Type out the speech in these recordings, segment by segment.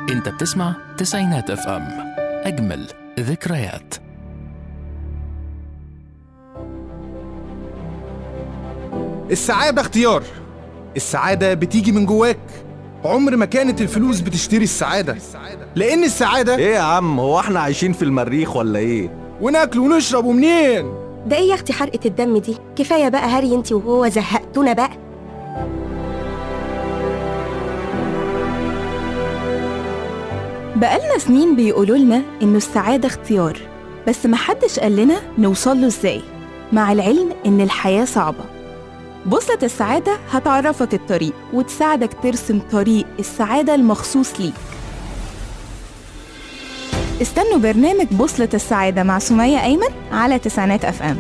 انت بتسمع تسعينات اف ام اجمل ذكريات السعادة اختيار السعادة بتيجي من جواك عمر ما كانت الفلوس بتشتري السعادة لأن السعادة ايه يا عم هو احنا عايشين في المريخ ولا ايه وناكل ونشرب ومنين ده ايه يا اختي حرقة الدم دي كفاية بقى هري انت وهو زهقتونا بقى بقالنا سنين بيقولوا لنا إنه السعادة اختيار بس محدش قال لنا نوصل له إزاي مع العلم إن الحياة صعبة بوصلة السعادة هتعرفك الطريق وتساعدك ترسم طريق السعادة المخصوص ليك استنوا برنامج بوصلة السعادة مع سمية أيمن على تسعينات أف أم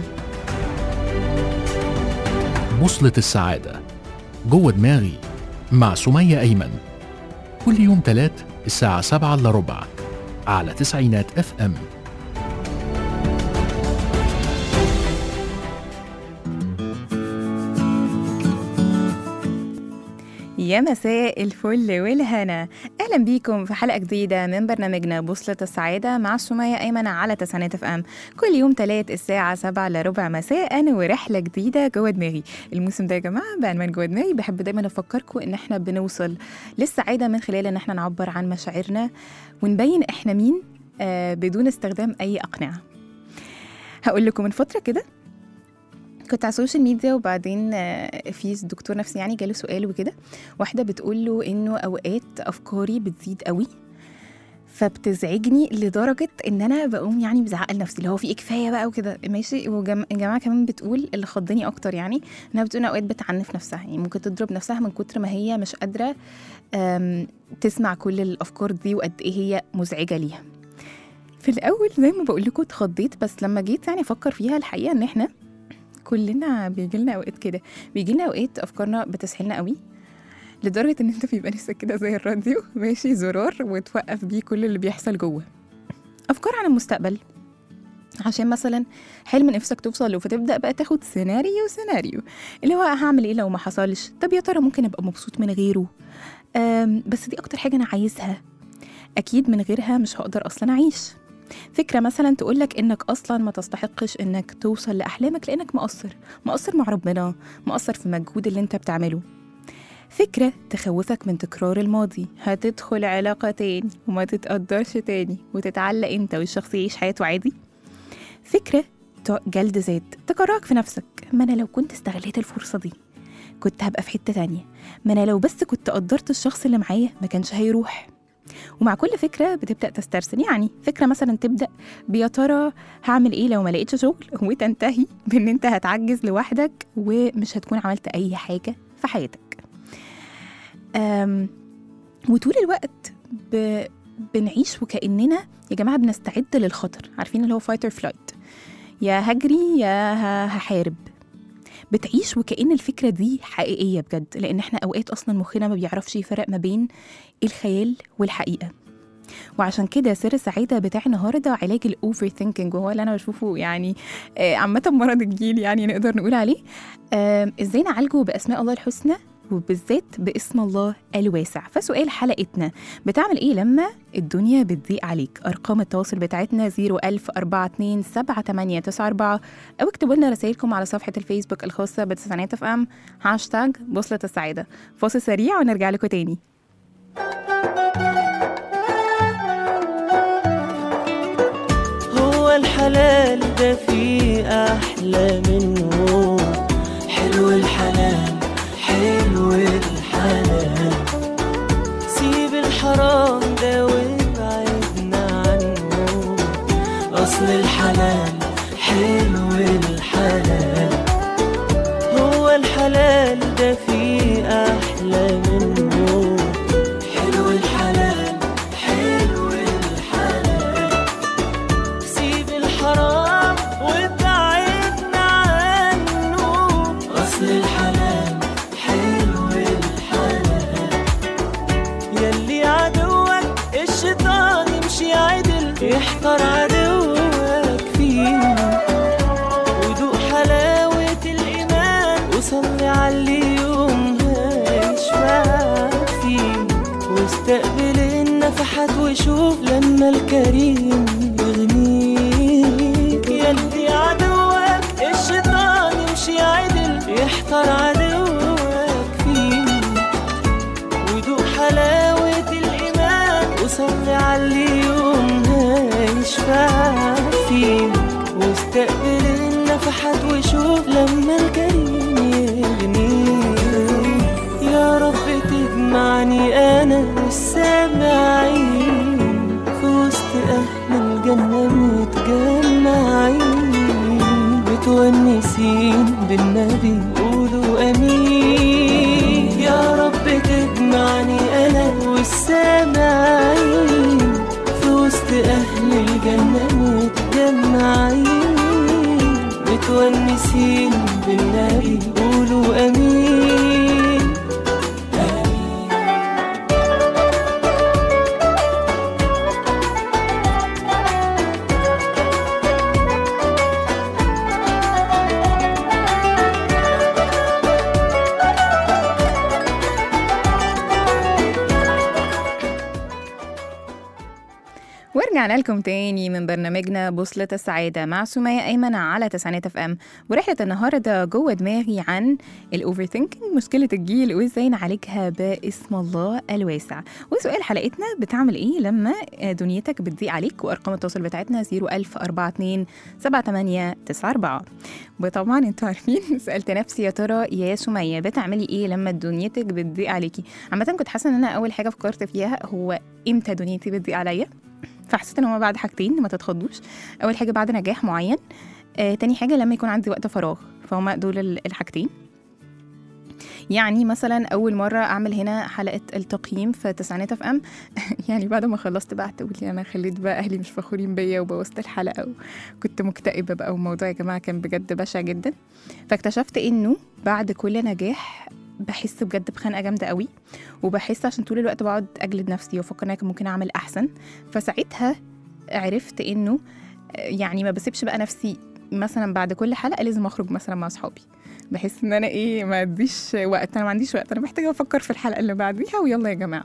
بوصلة السعادة جوه دماغي مع سمية أيمن كل يوم تلات الساعة سبعة إلا ربع على تسعينات اف ام يا مساء الفل والهنا اهلا بيكم في حلقه جديده من برنامجنا بوصله السعاده مع سميه ايمن على تسعينات اف ام كل يوم تلات الساعه 7 الا ربع مساء ورحله جديده جوه دماغي الموسم ده يا جماعه بعنوان جوه دماغي بحب دايما افكركم ان احنا بنوصل للسعاده من خلال ان احنا نعبر عن مشاعرنا ونبين احنا مين آه بدون استخدام اي اقنعه هقول لكم من فتره كده كنت على السوشيال ميديا وبعدين آه، في دكتور نفسي يعني جاله سؤال وكده واحده بتقول له انه اوقات افكاري بتزيد قوي فبتزعجني لدرجه ان انا بقوم يعني مزعقه لنفسي اللي هو في إيه كفايه بقى وكده ماشي والجماعه كمان بتقول اللي خضني اكتر يعني انها بتقول إن اوقات بتعنف نفسها يعني ممكن تضرب نفسها من كتر ما هي مش قادره آم، تسمع كل الافكار دي وقد ايه هي مزعجه ليها في الاول زي ما بقول لكم اتخضيت بس لما جيت يعني افكر فيها الحقيقه ان احنا كلنا بيجي لنا اوقات كده بيجي لنا اوقات افكارنا بتسحلنا قوي لدرجه ان انت بيبقى نفسك كده زي الراديو ماشي زرار وتوقف بيه كل اللي بيحصل جوه افكار عن المستقبل عشان مثلا حلم نفسك توصل له فتبدا بقى تاخد سيناريو سيناريو اللي هو هعمل ايه لو ما حصلش طب يا ترى ممكن ابقى مبسوط من غيره أم بس دي اكتر حاجه انا عايزها اكيد من غيرها مش هقدر اصلا اعيش فكرة مثلا تقولك إنك أصلا ما تستحقش إنك توصل لأحلامك لأنك مقصر مقصر مع ربنا مقصر في المجهود اللي أنت بتعمله فكرة تخوفك من تكرار الماضي هتدخل علاقة تاني وما تتقدرش تاني وتتعلق أنت والشخص يعيش حياته عادي فكرة ت- جلد ذات تكرهك في نفسك ما أنا لو كنت استغليت الفرصة دي كنت هبقى في حتة تانية ما أنا لو بس كنت قدرت الشخص اللي معايا ما كانش هيروح ومع كل فكرة بتبدأ تسترسل يعني فكرة مثلا تبدأ بيا ترى هعمل ايه لو ما لقيتش شغل وتنتهي بان انت هتعجز لوحدك ومش هتكون عملت اي حاجة في حياتك أم وطول الوقت ب... بنعيش وكأننا يا جماعة بنستعد للخطر عارفين اللي هو فايت اور فلايت يا هجري يا ه- هحارب بتعيش وكأن الفكرة دي حقيقية بجد لأن احنا أوقات أصلا مخنا ما بيعرفش يفرق ما بين الخيال والحقيقة وعشان كده سر السعادة بتاع النهاردة علاج الأوفر ثينكينج وهو اللي أنا بشوفه يعني آه، عامة مرض الجيل يعني نقدر نقول عليه آم، إزاي نعالجه بأسماء الله الحسنى وبالذات باسم الله الواسع فسؤال حلقتنا بتعمل ايه لما الدنيا بتضيق عليك ارقام التواصل بتاعتنا 010427894 او اكتبوا لنا رسائلكم على صفحه الفيسبوك الخاصه بتسعينات اف ام هاشتاج بوصله السعاده فاصل سريع ونرجع لكم تاني هو الحلال ده فيه أحلى منه حلو الحلال حلو الحلال سيب الحرام ده وابعدنا عنه أصل الحلال حلو الحلال هو الحلال ده فيه أحلى منه حلو الحلال حلو الحلال سيب الحرام وابعدنا عنه أصل الحلال حلو الحلال يلي عدوك الشيطان يمشي عدل يحتار عدوك فيه ودوق حلاوة الإيمان وصلي على اليوم هيشفعك فيك واستقبل النفحات واشوف لما الكريم يغنيك يلي عدوك الشيطان يمشي عدل يحتار عدوك فيك ودوق حلاوة الإيمان وصلي على اللي يوم هيشفع فيك واستقبل النفحات وشوف لما الكريم يغنيك يا رب تجمعني أنا والسامعين في وسط أهل الجنة متجمعين متونسين بالنبي قولوا أمين يا رب تجمعني أنا والسامعين في وسط أهل الجنة متجمعين متونسين بالنبي قولوا أمين ورجعنا لكم تاني من برنامجنا بوصلة السعادة مع سمية أيمن على تسعينات اف ام ورحلة النهاردة جوه دماغي عن الأوفر ثينكينج مشكلة الجيل وازاي نعالجها باسم الله الواسع وسؤال حلقتنا بتعمل ايه لما دنيتك بتضيق عليك وأرقام التواصل بتاعتنا 01042 7894 وطبعا انتوا عارفين سألت نفسي يا ترى يا سمية بتعملي ايه لما دنيتك بتضيق عليكي عامة كنت حاسة ان انا أول حاجة فكرت فيها هو امتى دنيتي بتضيق عليا فحسيت ان هو بعد حاجتين ما تتخضوش اول حاجه بعد نجاح معين آه، تاني حاجه لما يكون عندي وقت فراغ فهما دول ال- الحاجتين يعني مثلا اول مره اعمل هنا حلقه التقييم في تسعينات اف ام يعني بعد ما خلصت بقى تقول لي انا خليت بقى اهلي مش فخورين بيا وبوظت الحلقه وكنت مكتئبه بقى والموضوع يا جماعه كان بجد بشع جدا فاكتشفت انه بعد كل نجاح بحس بجد بخنقه جامده قوي وبحس عشان طول الوقت بقعد اجلد نفسي وافكر ان انا كان ممكن اعمل احسن فساعتها عرفت انه يعني ما بسيبش بقى نفسي مثلا بعد كل حلقه لازم اخرج مثلا مع اصحابي بحس ان انا ايه ما اديش وقت انا ما عنديش وقت انا محتاجه افكر في الحلقه اللي بعديها ويلا يا جماعه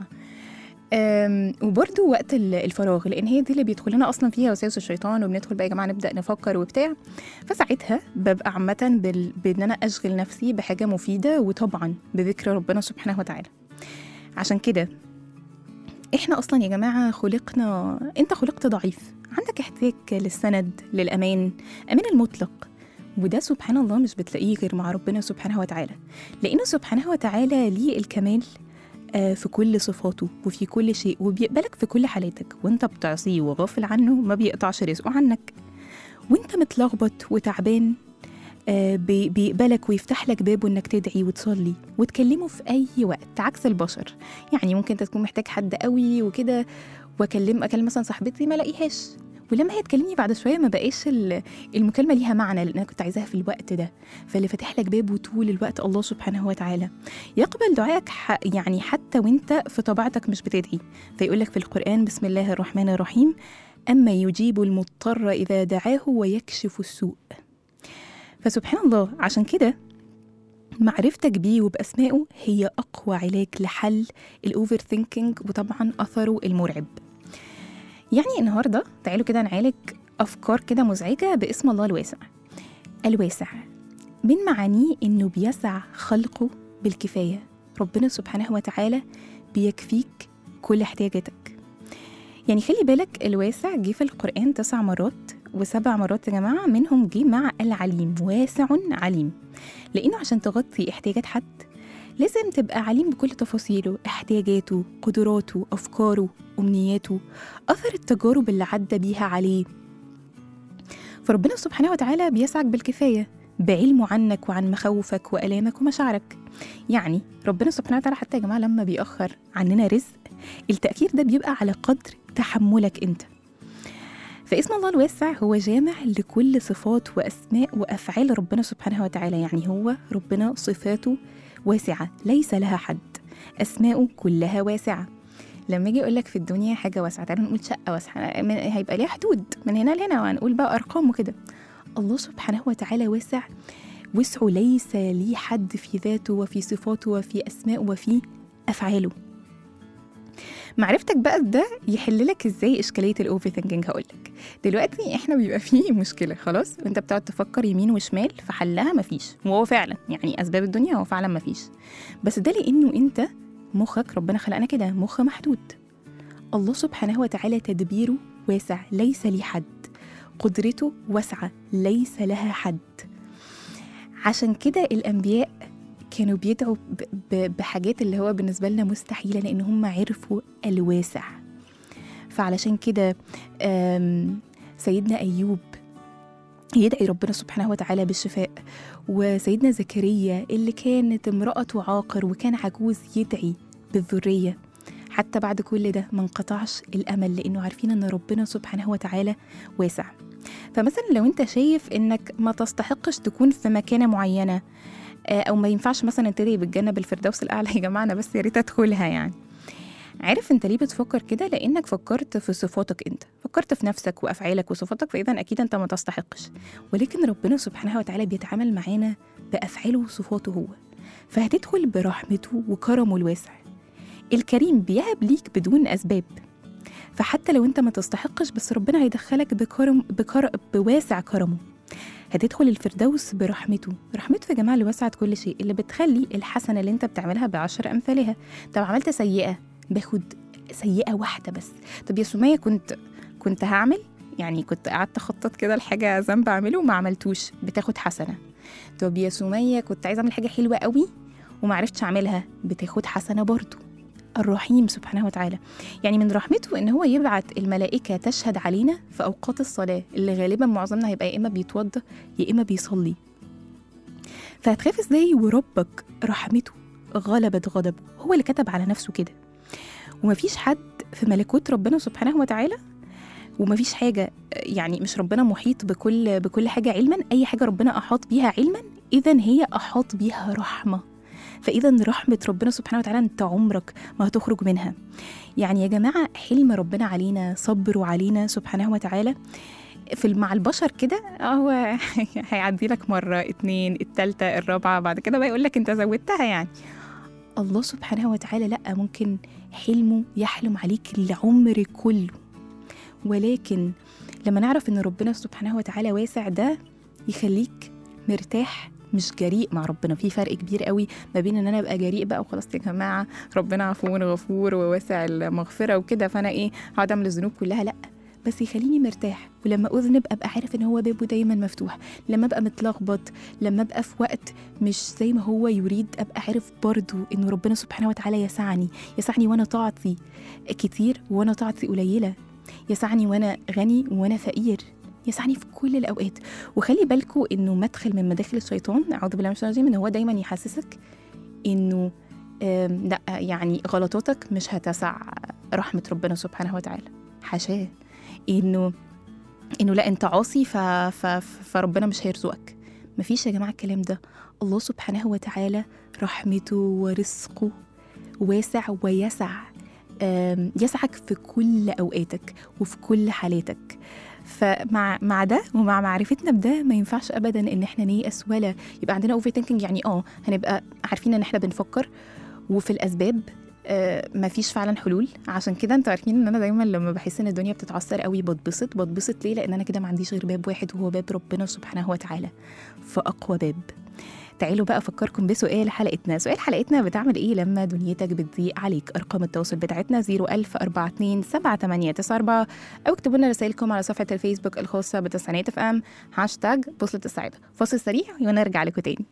أم، وبرده وقت ال- الفراغ لان هي دي اللي بيدخل لنا اصلا فيها وساوس الشيطان وبندخل بقى يا جماعه نبدا نفكر وبتاع فساعتها ببقى عامه بال- بان انا اشغل نفسي بحاجه مفيده وطبعا بذكر ربنا سبحانه وتعالى عشان كده احنا اصلا يا جماعه خلقنا انت خلقت ضعيف عندك احتياج للسند للامان امان المطلق وده سبحان الله مش بتلاقيه غير مع ربنا سبحانه وتعالى لانه سبحانه وتعالى ليه الكمال آه، في كل صفاته وفي كل شيء وبيقبلك في كل حالاتك وانت بتعصيه وغافل عنه ما بيقطعش رزقه عنك وانت متلخبط وتعبان آه، بي- بيقبلك ويفتح لك بابه انك تدعي وتصلي وتكلمه في اي وقت عكس البشر يعني ممكن انت تكون محتاج حد قوي وكده واكلم اكلم مثلا صاحبتي ما الاقيهاش ولما هي تكلمني بعد شويه ما بقاش ال- المكالمه ليها معنى لان انا كنت عايزاها في الوقت ده فاللي فاتح لك بابه طول الوقت الله سبحانه وتعالى يقبل دعائك ح- يعني حتى وانت في طبيعتك مش بتدعي فيقول لك في القران بسم الله الرحمن الرحيم اما يجيب المضطر اذا دعاه ويكشف السوء فسبحان الله عشان كده معرفتك بيه وبأسمائه هي أقوى علاج لحل الأوفر ثينكينج وطبعا أثره المرعب يعني النهاردة تعالوا كده نعالج أفكار كده مزعجة باسم الله الواسع الواسع من معانيه إنه بيسع خلقه بالكفاية ربنا سبحانه وتعالى بيكفيك كل احتياجاتك يعني خلي بالك الواسع جه في القرآن تسع مرات وسبع مرات يا جماعة منهم جه مع العليم واسع عليم لأنه عشان تغطي احتياجات حد لازم تبقى عليم بكل تفاصيله احتياجاته قدراته أفكاره أمنياته أثر التجارب اللي عدى بيها عليه فربنا سبحانه وتعالى بيسعك بالكفاية بعلمه عنك وعن مخاوفك وألامك ومشاعرك يعني ربنا سبحانه وتعالى حتى يا جماعة لما بيأخر عننا رزق التأخير ده بيبقى على قدر تحملك أنت فاسم الله الواسع هو جامع لكل صفات وأسماء وأفعال ربنا سبحانه وتعالى يعني هو ربنا صفاته واسعة ليس لها حد أسماؤه كلها واسعة لما يجي يقول لك في الدنيا حاجة واسعة تعالوا نقول شقة واسعة من- هيبقى ليها حدود من هنا لهنا وهنقول بقى أرقام وكده الله سبحانه وتعالى واسع وسعه ليس ليه حد في ذاته وفي صفاته وفي أسمائه وفي أفعاله معرفتك بقى ده يحل لك ازاي اشكاليه الاوفر ثينكينج هقول لك دلوقتي احنا بيبقى فيه مشكله خلاص وانت بتقعد تفكر يمين وشمال فحلها مفيش وهو فعلا يعني اسباب الدنيا هو فعلا مفيش بس ده لانه انت مخك ربنا خلقنا كده مخ محدود الله سبحانه وتعالى تدبيره واسع ليس ليه حد قدرته واسعه ليس لها حد عشان كده الانبياء كانوا بيدعوا ب- ب- بحاجات اللي هو بالنسبه لنا مستحيله لان هم عرفوا الواسع فعلشان كده آم، سيدنا ايوب يدعي ربنا سبحانه وتعالى بالشفاء وسيدنا زكريا اللي كانت امرأته عاقر وكان عجوز يدعي بالذرية حتى بعد كل ده ما انقطعش الأمل لأنه عارفين أن ربنا سبحانه وتعالى واسع فمثلا لو انت شايف انك ما تستحقش تكون في مكانة معينة آه، او ما ينفعش مثلا تدعي بالجنة بالفردوس الأعلى يا جماعة أنا بس يا ريت أدخلها يعني عارف انت ليه بتفكر كده لانك فكرت في صفاتك انت فكرت في نفسك وافعالك وصفاتك فاذا اكيد انت ما تستحقش ولكن ربنا سبحانه وتعالى بيتعامل معانا بافعاله وصفاته هو فهتدخل برحمته وكرمه الواسع الكريم بيهب ليك بدون اسباب فحتى لو انت ما تستحقش بس ربنا هيدخلك بكرم بكر بواسع كرمه هتدخل الفردوس برحمته رحمته يا جماعه اللي وسعت كل شيء اللي بتخلي الحسنه اللي انت بتعملها بعشر امثالها طب عملت سيئه باخد سيئه واحده بس طب يا سميه كنت كنت هعمل يعني كنت قعدت اخطط كده لحاجه ذنب اعمله وما عملتوش بتاخد حسنه طب يا سميه كنت عايزه اعمل حاجه حلوه قوي وما عرفتش اعملها بتاخد حسنه برضو الرحيم سبحانه وتعالى يعني من رحمته ان هو يبعت الملائكه تشهد علينا في اوقات الصلاه اللي غالبا معظمنا هيبقى يا اما بيتوضى يا اما بيصلي فهتخاف ازاي وربك رحمته غلبت غضبه هو اللي كتب على نفسه كده ومفيش حد في ملكوت ربنا سبحانه وتعالى ومفيش حاجة يعني مش ربنا محيط بكل بكل حاجة علما أي حاجة ربنا أحاط بيها علما إذا هي أحاط بيها رحمة فإذا رحمة ربنا سبحانه وتعالى أنت عمرك ما هتخرج منها يعني يا جماعة حلم ربنا علينا صبره علينا سبحانه وتعالى في مع البشر كده هو هيعدي لك مرة اتنين التالتة الرابعة بعد كده بقى يقول لك انت زودتها يعني الله سبحانه وتعالى لأ ممكن حلمه يحلم عليك العمر كله ولكن لما نعرف ان ربنا سبحانه وتعالى واسع ده يخليك مرتاح مش جريء مع ربنا في فرق كبير قوي ما بين ان انا ابقى جريء بقى وخلاص يا جماعه ربنا عفو غفور وواسع المغفره وكده فانا ايه هقعد اعمل الذنوب كلها لا بس يخليني مرتاح ولما اذنب ابقى عارف ان هو بابه دايما مفتوح لما ابقى متلخبط لما ابقى في وقت مش زي ما هو يريد ابقى عارف برضو انه ربنا سبحانه وتعالى يسعني يسعني وانا طاعتي كتير وانا طاعتي قليله يسعني وانا غني وانا فقير يسعني في كل الاوقات وخلي بالكوا انه مدخل من مداخل الشيطان اعوذ بالله من الشيطان الرجيم ان هو دايما يحسسك انه آم، لا يعني غلطاتك مش هتسع رحمه ربنا سبحانه وتعالى حاشاه انه انه لا انت عاصي ف... ف... فربنا مش هيرزقك مفيش يا جماعه الكلام ده الله سبحانه وتعالى رحمته ورزقه واسع ويسع آم، يسعك في كل اوقاتك وفي كل حالاتك فمع مع ده ومع معرفتنا بده ما ينفعش ابدا ان احنا نيأس ولا يبقى عندنا اوفر ثينكينج يعني اه هنبقى عارفين ان احنا بنفكر وفي الاسباب آه مفيش فعلا حلول عشان كده انتوا عارفين ان انا دايما لما بحس ان الدنيا بتتعثر قوي بتبسط بتبسط ليه لان انا كده ما عنديش غير باب واحد وهو باب ربنا سبحانه وتعالى فاقوى باب تعالوا بقى افكركم بسؤال حلقتنا سؤال حلقتنا بتعمل ايه لما دنيتك بتضيق عليك ارقام التواصل بتاعتنا 01042 7894 او اكتبوا لنا رسائلكم على صفحه الفيسبوك الخاصه بتسعينات اف ام هاشتاج بوصله السعاده فاصل سريع ونرجع لكم تاني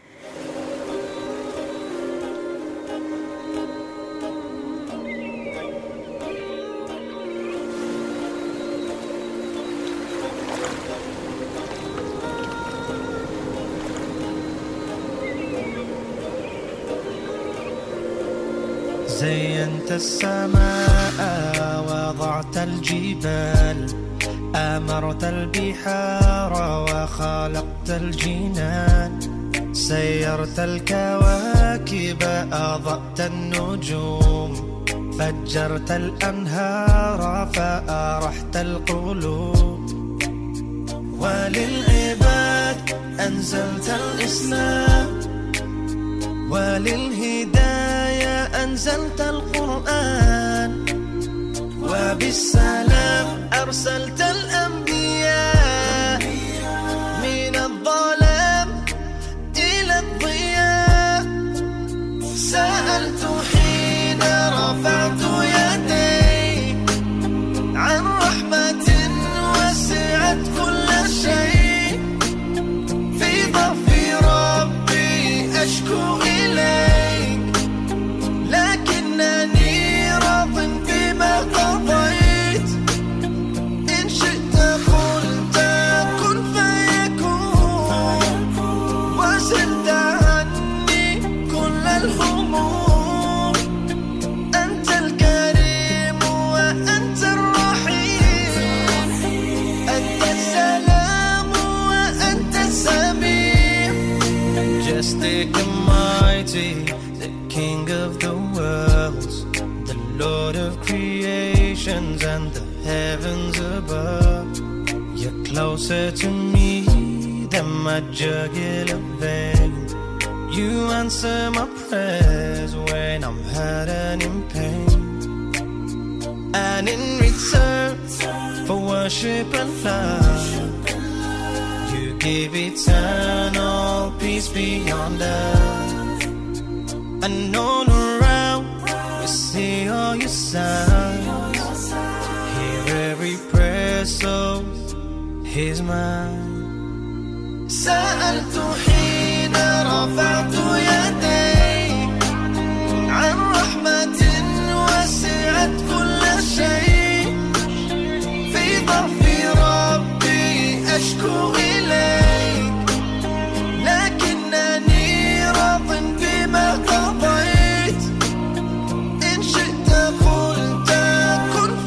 زينت السماء وضعت الجبال أمرت البحار وخلقت الجنان سيرت الكواكب أضأت النجوم فجرت الأنهار فأرحت القلوب وللعباد أنزلت الإسلام وللهداية أنزلت القرآن بالسلام أرسلت الأنبياء من الظلام إلى الضياء سألت حين رفعت يدي عن رحمة وسعت كل شيء في ضعف ربي أشكو إليك لكنني راض بما قضيت إن شئت قلت كن فيكون وزلت عني كل الهموم أنت الكريم وأنت الرحيم أنت السلام وأنت السميع Majestic and mighty, the King of the worlds, the Lord of creations and the heavens above. You're closer to me than my jugular vein. You answer my prayers when I'm hurt and in pain. And in return for worship and love, you give eternal peace beyond earth. And all around, we see all your signs. Hear every prayer, so here's mine. سألت حين رفعت يدي عن رحمة وسعت كل شيء في ضعف ربي أشكو إليك لكنني راض بما قضيت إن شئت قلت كن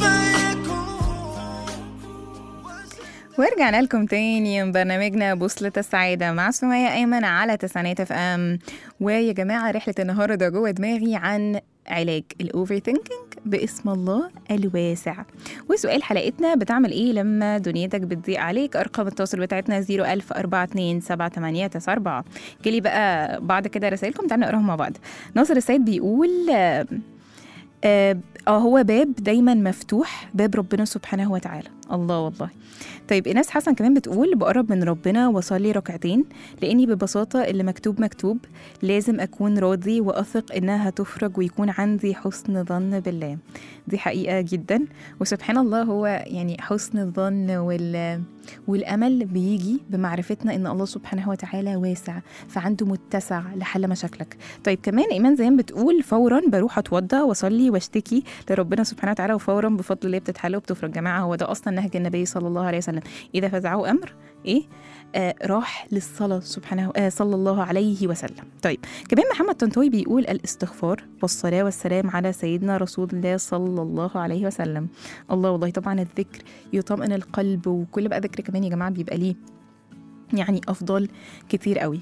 فيكون ورجعنا لكم تاني من برنامجنا بوصلة السعادة مع سمية أيمن على تسعينات اف ام ويا جماعة رحلة النهاردة جوه دماغي عن علاج الأوفر ثينكينج باسم الله الواسع وسؤال حلقتنا بتعمل ايه لما دنيتك بتضيق عليك ارقام التواصل بتاعتنا 01042 جالي بقى بعض كده رسائلكم تعالوا نقراهم مع بعض ناصر السيد بيقول آه، آه آه، هو باب دايما مفتوح باب ربنا سبحانه وتعالى الله والله طيب ايناس حسن كمان بتقول بقرب من ربنا واصلي ركعتين لاني ببساطه اللي مكتوب مكتوب لازم اكون راضي واثق انها هتفرج ويكون عندي حسن ظن بالله دي حقيقه جدا وسبحان الله هو يعني حسن الظن وال والامل بيجي بمعرفتنا ان الله سبحانه وتعالى واسع فعنده متسع لحل مشاكلك طيب كمان ايمان زيان بتقول فورا بروح اتوضى واصلي واشتكي لربنا سبحانه وتعالى وفورا بفضل الله بتتحل وبتفرج جماعه هو ده اصلا نهج النبي صلى الله عليه وسلم اذا فزعه امر ايه آه راح للصلاة سبحانه آه صلى الله عليه وسلم طيب كمان محمد طنطاوي بيقول الاستغفار والصلاة والسلام على سيدنا رسول الله صلى الله عليه وسلم الله والله طبعا الذكر يطمئن القلب وكل بقى ذكر كمان يا جماعة بيبقى ليه يعني أفضل كتير قوي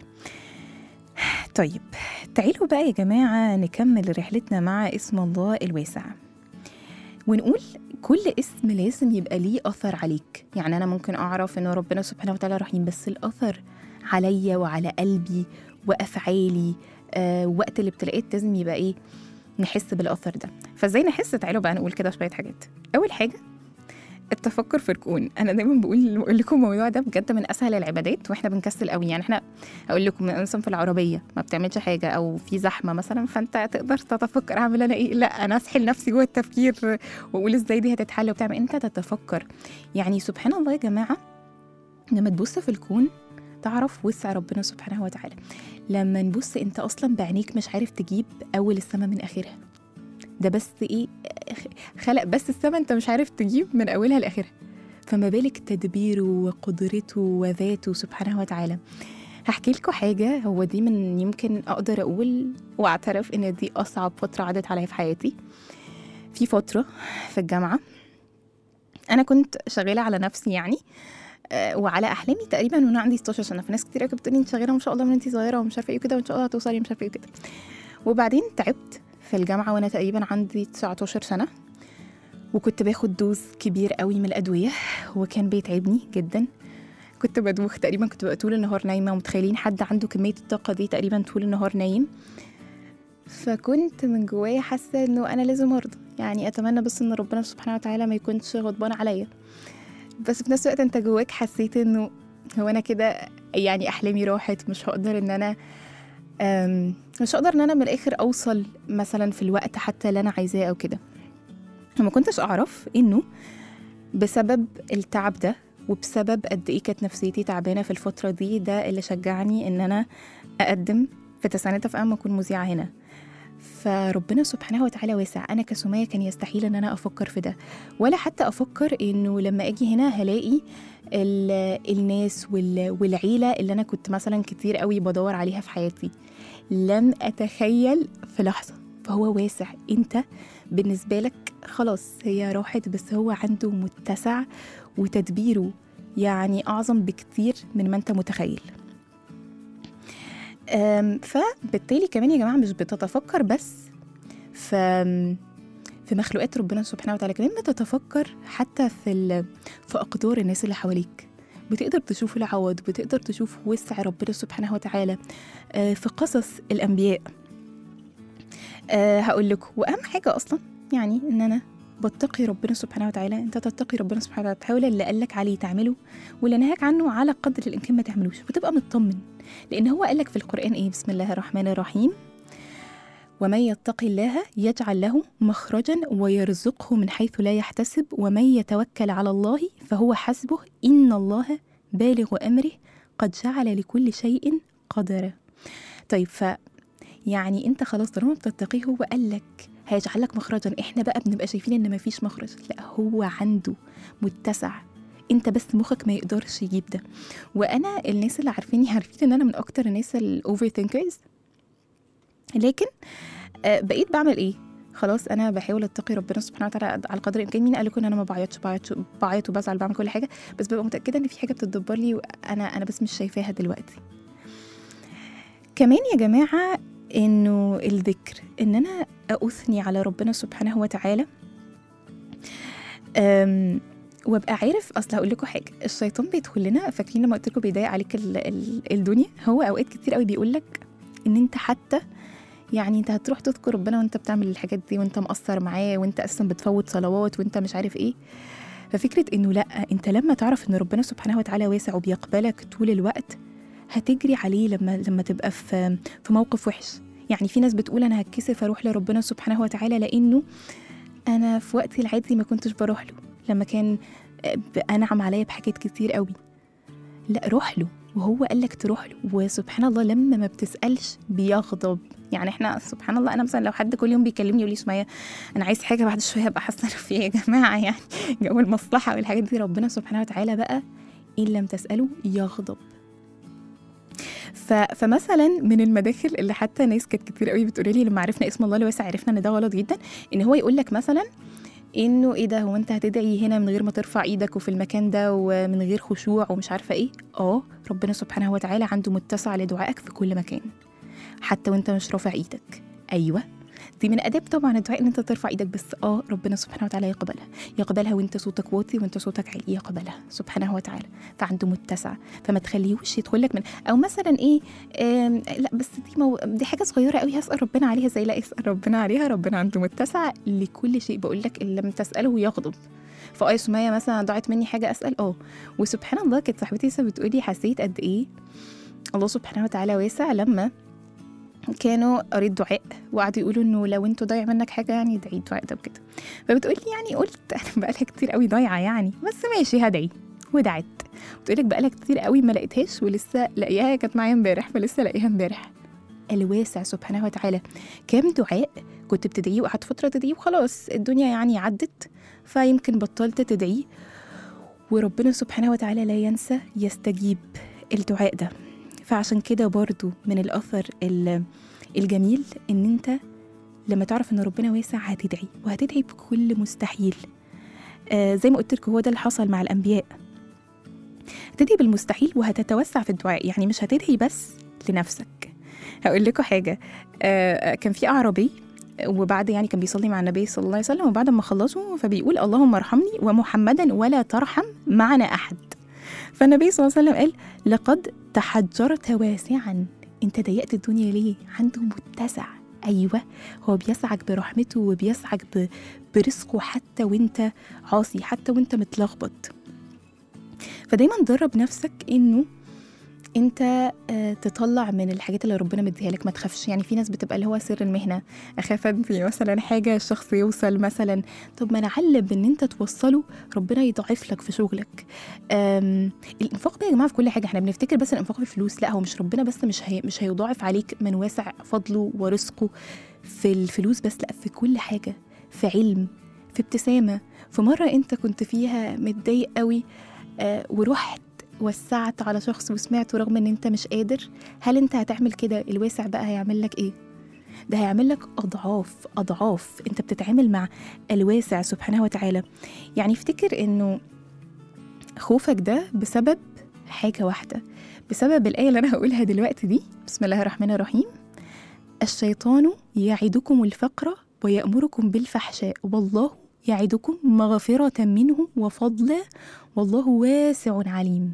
طيب تعالوا بقى يا جماعة نكمل رحلتنا مع اسم الله الواسع ونقول كل اسم لازم يبقى ليه أثر عليك يعني أنا ممكن أعرف إنه ربنا سبحانه وتعالى رحيم بس الأثر عليا وعلى قلبي وأفعالي آه وقت الابتلاءات لازم يبقى إيه نحس بالأثر ده فإزاي نحس تعالوا بقى نقول كده شوية حاجات أول حاجة التفكر في الكون انا دايما بقول بقول لكم الموضوع ده بجد من اسهل العبادات واحنا بنكسل قوي يعني احنا اقول لكم مثلا في العربيه ما بتعملش حاجه او في زحمه مثلا فانت تقدر تتفكر اعمل انا ايه لا انا اسحل نفسي جوه التفكير واقول ازاي دي هتتحل وبتعمل انت تتفكر يعني سبحان الله يا جماعه لما تبص في الكون تعرف وسع ربنا سبحانه وتعالى لما نبص انت اصلا بعينيك مش عارف تجيب اول السما من اخرها ده بس ايه خلق بس السما انت مش عارف تجيب من اولها لاخرها فما بالك تدبيره وقدرته وذاته سبحانه وتعالى هحكي لكم حاجة هو دي من يمكن أقدر أقول وأعترف إن دي أصعب فترة عدت عليا في حياتي في فترة في الجامعة أنا كنت شغالة على نفسي يعني آه، وعلى احلامي تقريبا من وانا عندي 16 سنه فناس كتير قوي بتقولي انت شغاله ما شاء الله من انت صغيره ومش عارفه ايه وكده وان شاء الله هتوصلي مش عارفه ايه وكده وبعدين تعبت في الجامعه وانا تقريبا عندي 19 سنه وكنت باخد دوز كبير قوي من الادويه وكان بيتعبني جدا كنت بدوخ تقريبا كنت ببقى طول النهار نايمه ومتخيلين حد عنده كميه الطاقه دي تقريبا طول النهار نايم فكنت من جوايا حاسة إنه أنا لازم أرضى يعني أتمنى بس إن ربنا سبحانه وتعالى ما يكونش غضبان عليا بس في نفس الوقت أنت جواك حسيت إنه هو أنا كده يعني أحلامي راحت مش هقدر إن أنا أم، مش هقدر إن أنا من الآخر أوصل مثلا في الوقت حتى اللي أنا عايزاه أو كده وما كنتش أعرف إنه بسبب التعب ده وبسبب قد ايه كانت نفسيتي تعبانه في الفتره دي ده اللي شجعني ان انا اقدم في تسعينات اف ام واكون مذيعه هنا فربنا سبحانه وتعالى واسع انا كسميه كان يستحيل ان انا افكر في ده ولا حتى افكر انه لما اجي هنا هلاقي ال- الناس وال- والعيله اللي انا كنت مثلا كتير قوي بدور عليها في حياتي لم اتخيل في لحظه فهو واسع انت بالنسبه لك خلاص هي راحت بس هو عنده متسع وتدبيره يعني أعظم بكتير من ما أنت متخيل أم، فبالتالي كمان يا جماعة مش بتتفكر بس في في مخلوقات ربنا سبحانه وتعالى كمان بتتفكر حتى في ال... في أقدار الناس اللي حواليك بتقدر تشوف العوض بتقدر تشوف وسع ربنا سبحانه وتعالى آه، في قصص الأنبياء أه هقول لكم وأهم حاجة أصلا يعني إن أنا بتقي ربنا سبحانه وتعالى انت تتقي ربنا سبحانه وتعالى تحاول اللي قالك عليه تعمله واللي نهاك عنه على قدر الامكان ما تعملوش وتبقى مطمن لان هو قالك في القران ايه بسم الله الرحمن الرحيم ومن يتق الله يجعل له مخرجا ويرزقه من حيث لا يحتسب ومن يتوكل على الله فهو حسبه ان الله بالغ امره قد جعل لكل شيء قدرا طيب ف يعني انت خلاص طالما بتتقيه هو قال لك هيجعل لك مخرجا احنا بقى بنبقى شايفين ان مفيش مخرج لا هو عنده متسع انت بس مخك ما يقدرش يجيب ده وانا الناس اللي عارفيني عارفين ان انا من اكتر الناس الاوفر ثينكرز لكن آه، بقيت بعمل ايه خلاص انا بحاول اتقي ربنا سبحانه وتعالى على قدر الامكان مين قال لكم ان انا ما بعيطش بعيط بعيط وبزعل بعمل كل حاجه بس ببقى متاكده ان في حاجه بتتدبر لي وانا انا بس مش شايفاها دلوقتي كمان يا جماعه انه الذكر ان انا اثني على ربنا سبحانه وتعالى أم وابقى عارف اصل هقول لكم حاجه الشيطان بيدخل لنا فاكرين لما قلت لكم بيضايق عليك ال ال الدنيا هو اوقات كتير قوي بيقول لك ان انت حتى يعني انت هتروح تذكر ربنا وانت بتعمل الحاجات دي وانت مقصر معاه وانت اصلا بتفوت صلوات وانت مش عارف ايه ففكره انه لا انت لما تعرف ان ربنا سبحانه وتعالى واسع وبيقبلك طول الوقت هتجري عليه لما لما تبقى في في موقف وحش يعني في ناس بتقول انا هتكسف اروح لربنا سبحانه وتعالى لانه انا في وقتي العادي ما كنتش بروح له لما كان انعم عليا بحاجات كتير قوي لا روح له وهو قال لك تروح له وسبحان الله لما ما بتسالش بيغضب يعني احنا سبحان الله انا مثلا لو حد كل يوم بيكلمني يقول لي سميه انا عايز حاجه بعد شويه ابقى حاسه في إيه يا جماعه يعني جو المصلحه والحاجات دي ربنا سبحانه وتعالى بقى ان لم تساله يغضب ف... فمثلا من المداخل اللي حتى ناس كانت كتير قوي بتقولي لي لما عرفنا اسم الله الواسع عرفنا ان ده غلط جدا ان هو يقول لك مثلا انه ايه ده هو انت هتدعي هنا من غير ما ترفع ايدك وفي المكان ده ومن غير خشوع ومش عارفه ايه اه ربنا سبحانه وتعالى عنده متسع لدعائك في كل مكان حتى وانت مش رافع ايدك ايوه دي من اداب طبعا الدعاء ان انت ترفع ايدك بس اه ربنا سبحانه وتعالى يقبلها يقبلها وانت صوتك واطي وانت صوتك عالي يقبلها سبحانه وتعالى فعنده متسع فما تخليهوش يدخل لك من او مثلا ايه آم، لا بس دي مو... دي حاجه صغيره قوي هسال ربنا عليها زي لا اسال ربنا عليها ربنا عنده متسع لكل شيء بقول لك ان لم تساله يغضب فاي سميه مثلا ضاعت مني حاجه اسال اه وسبحان الله كانت صاحبتي لسه بتقولي حسيت قد ايه الله سبحانه وتعالى واسع لما كانوا قريت دعاء وقعدوا يقولوا انه لو انتوا ضايع منك حاجه يعني ادعي الدعاء ده وكده فبتقول لي يعني قلت انا بقالها كتير قوي ضايعه يعني بس ماشي هدعي ودعت بتقول لك بقالها كتير قوي ما لقيتهاش ولسه لاقيها كانت معايا امبارح فلسه لاقيها امبارح الواسع سبحانه وتعالى كام دعاء كنت بتدعيه وقعدت فتره تدعيه وخلاص الدنيا يعني عدت فيمكن بطلت تدعيه وربنا سبحانه وتعالى لا ينسى يستجيب الدعاء ده فعشان كده برضو من الأثر ال- الجميل إن أنت لما تعرف إن ربنا واسع هتدعي وهتدعي بكل مستحيل آه زي ما قلت لكم هو ده اللي حصل مع الأنبياء هتدعي بالمستحيل وهتتوسع في الدعاء يعني مش هتدعي بس لنفسك هقول لكم حاجة آه كان في أعرابي وبعد يعني كان بيصلي مع النبي صلى الله عليه وسلم وبعد ما خلصوا فبيقول اللهم ارحمني ومحمدا ولا ترحم معنا أحد فالنبي صلى الله عليه وسلم قال لقد تحجرت واسعا انت ضيقت الدنيا ليه عنده متسع أيوة هو بيسعك برحمته وبيسعك ب... برزقه حتى وانت عاصي حتى وانت متلخبط فدايما درب نفسك انه انت آه، تطلع من الحاجات اللي ربنا مديها لك ما تخافش يعني في ناس بتبقى اللي هو سر المهنه اخاف انفي مثلا حاجه الشخص يوصل مثلا طب ما انا علم ان انت توصله ربنا يضاعف لك في شغلك أم، الانفاق ده يا جماعه في كل حاجه احنا بنفتكر بس الانفاق في الفلوس لا هو مش ربنا بس مش هي مش هيضاعف عليك من واسع فضله ورزقه في الفلوس بس لا في كل حاجه في علم في ابتسامه في مره انت كنت فيها متضايق قوي آه، ورحت وسعت على شخص وسمعته رغم ان انت مش قادر هل انت هتعمل كده الواسع بقى هيعمل لك ايه ده هيعمل لك اضعاف اضعاف انت بتتعامل مع الواسع سبحانه وتعالى يعني افتكر انه خوفك ده بسبب حاجه واحده بسبب الايه اللي انا هقولها دلوقتي دي بسم الله الرحمن الرحيم الشيطان يعدكم الفقر ويأمركم بالفحشاء والله يعدكم مغفرة منه وفضلا والله واسع عليم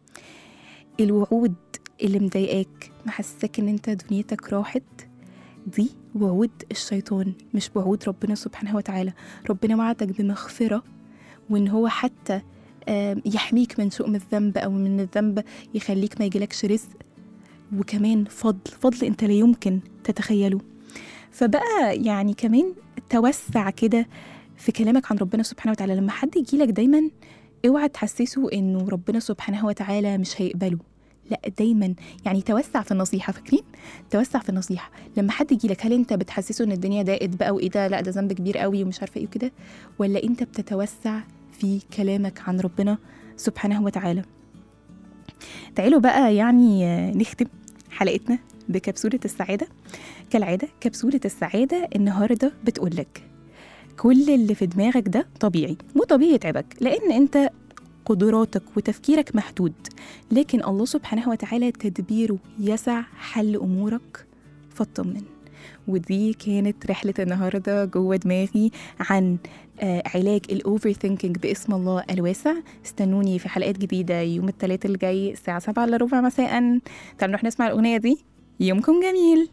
الوعود اللي مضايقاك محسسك ان انت دنيتك راحت دي وعود الشيطان مش وعود ربنا سبحانه وتعالى ربنا وعدك بمغفرة وان هو حتى آم، يحميك من شؤم الذنب او من الذنب يخليك ما يجيلكش رزق وكمان فضل فضل انت لا يمكن تتخيله فبقى يعني كمان توسع كده في كلامك عن ربنا سبحانه وتعالى لما حد يجيلك دايما اوعى تحسسه انه ربنا سبحانه وتعالى مش هيقبله لا دايما يعني توسع في النصيحه فاكرين توسع في النصيحه لما حد يجيلك هل انت بتحسسه ان الدنيا ضاقت بقى وايه ده لا ده ذنب كبير قوي ومش عارفه ايه وكده ولا انت بتتوسع في كلامك عن ربنا سبحانه وتعالى تعالوا بقى يعني آه، نختم حلقتنا بكبسولة السعادة كالعادة كبسولة السعادة النهاردة بتقولك كل اللي في دماغك ده طبيعي وطبيعي يتعبك لأن أنت قدراتك وتفكيرك محدود لكن الله سبحانه وتعالى تدبيره يسع حل أمورك فاطمن ودي كانت رحلة النهاردة جوه دماغي عن آه، علاج الأوفر ثينكينج باسم الله الواسع استنوني في حلقات جديدة يوم الثلاث الجاي الساعة 7 إلا ربع مساء تعالوا نروح نسمع الأغنية دي يومكم جميل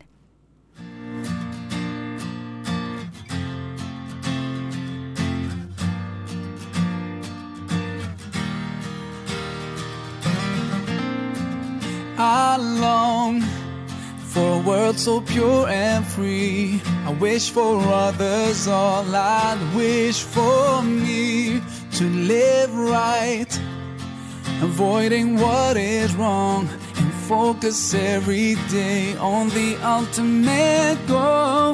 I long for a world so pure and free. I wish for others all I'd wish for me to live right, avoiding what is wrong and focus every day on the ultimate goal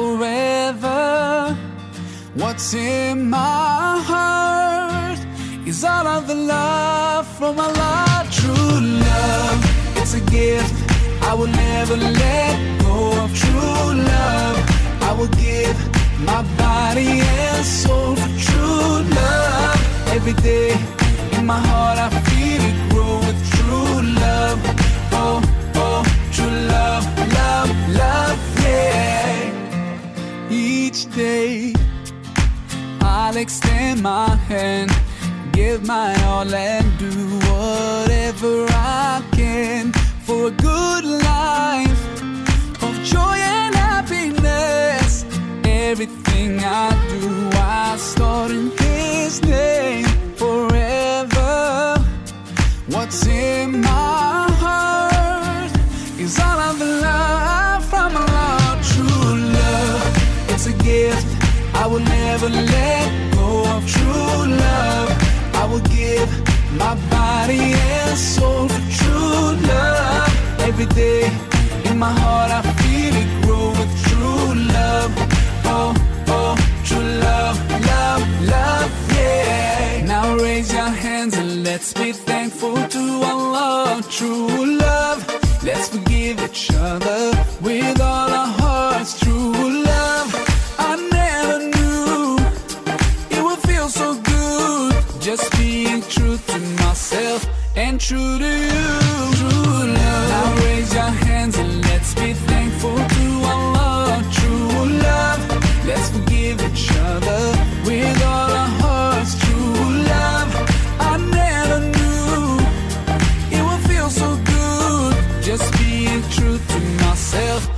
forever. What's in my heart is all of the love from Allah, true love. It's a gift I will never let go of. True love, I will give my body and soul for true love. Every day in my heart, I feel it grow with true love. Oh, oh, true love, love, love, yeah. Each day. I'll extend my hand, give my all and do whatever I can for a good life of joy and happiness. Everything I do, I start in His name forever. What's in my heart is all of the love from Allah, true love. It's a gift I will never let go of true love. I will give my body and soul for true love. Every day in my heart, I feel it grow with true love. Oh, oh, true love, love, love, yeah. Now raise your hands and let's be thankful to Allah, true love. Let's forgive each other with all our hearts, true love. I never knew it would feel so good just being true to myself and true to you. True love. Now raise your hands and let's be thankful to Allah. True love. Let's forgive each other with all our hearts. True love. I never knew it would feel so good just being true to myself and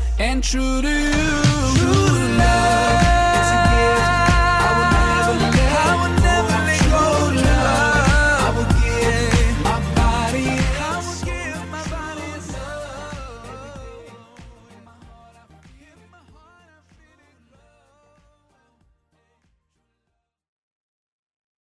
true to you. True love.